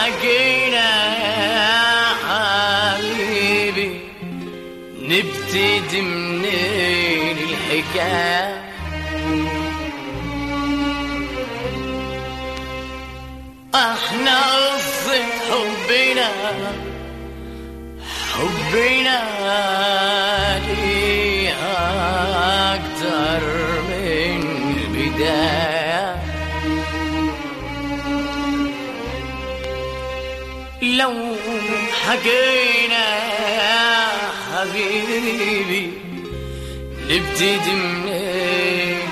حكينا يا حبيبي نبتدي منين الحكايه احنا قصة حبنا حبنا ليها اكتر من البداية لو حكينا يا حبيبي نبتدي منين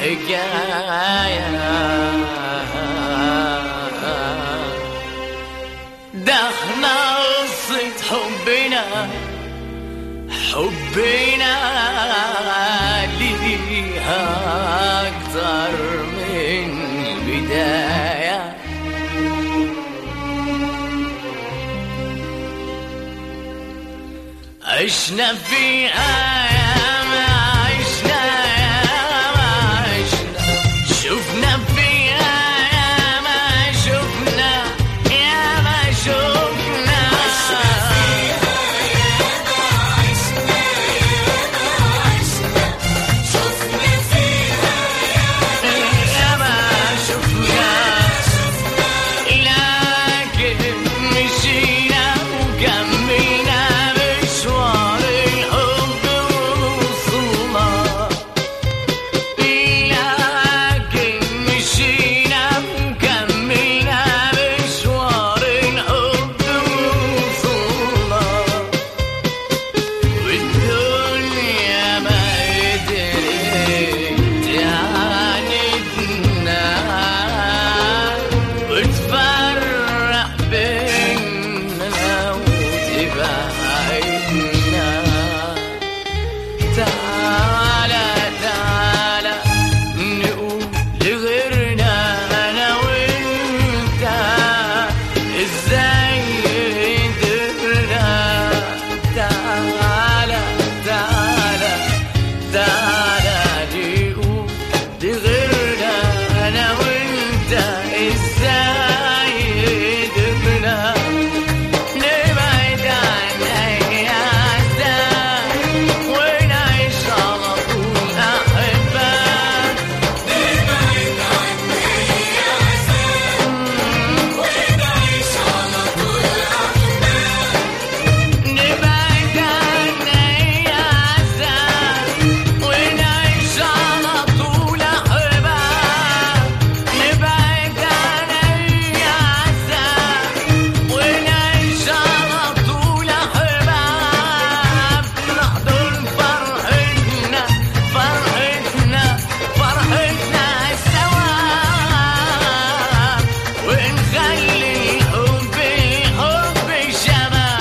الحكاية دخنا قصة حبنا حبنا ليها أكتر من البداية عشنا في أيام عشنا أيام عشنا شفنا في أيام شفنا يا ما شفنا يا ما شفنا لكن مشينا وكملنا مشوار الحب ووصلنا لكن مشينا وكملنا مشوار الحب ووصلنا والدنيا ما قدرت تعاندنا وتفرق بينا وتبعدنا تعالى تعالى نقول لغيرنا انا وانت ازاي قدرنا تعالى تعالى تعالى نقول لغيرنا انا وانت ازاي قدرنا نبعد عن اي عذاب ونعيش على طول احباب نبعد عن اي عذاب ونعيش على طول احباب نبعد عن اي عذاب ونعيش على طول احباب نحضر فرحتنا فرحتنا فرحتنا سوا ونخلي الحب حب شباب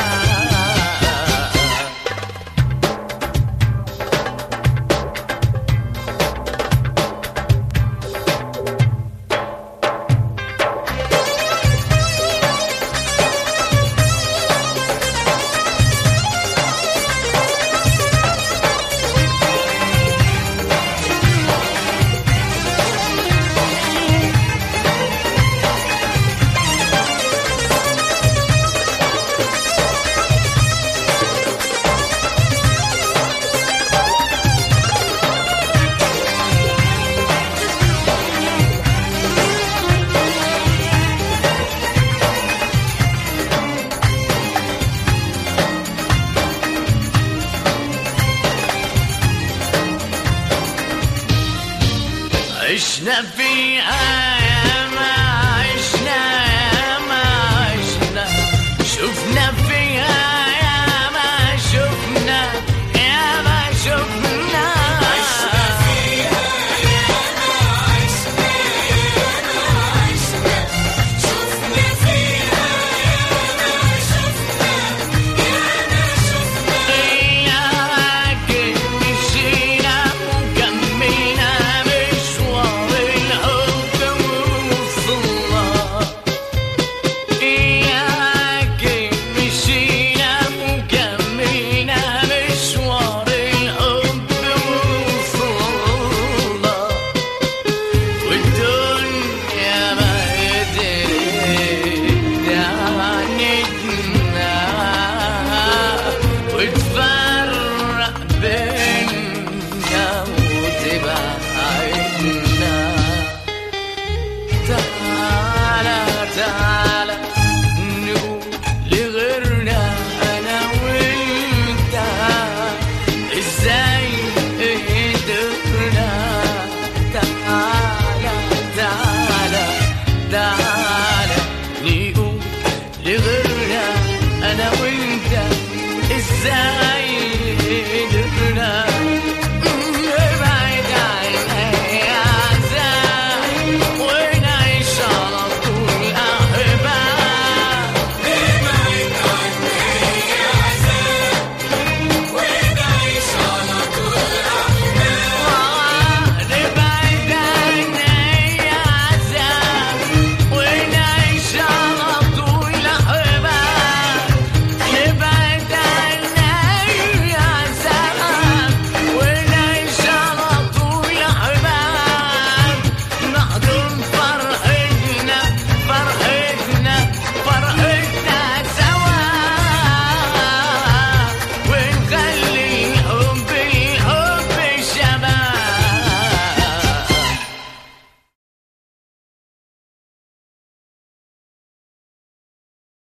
عشنا في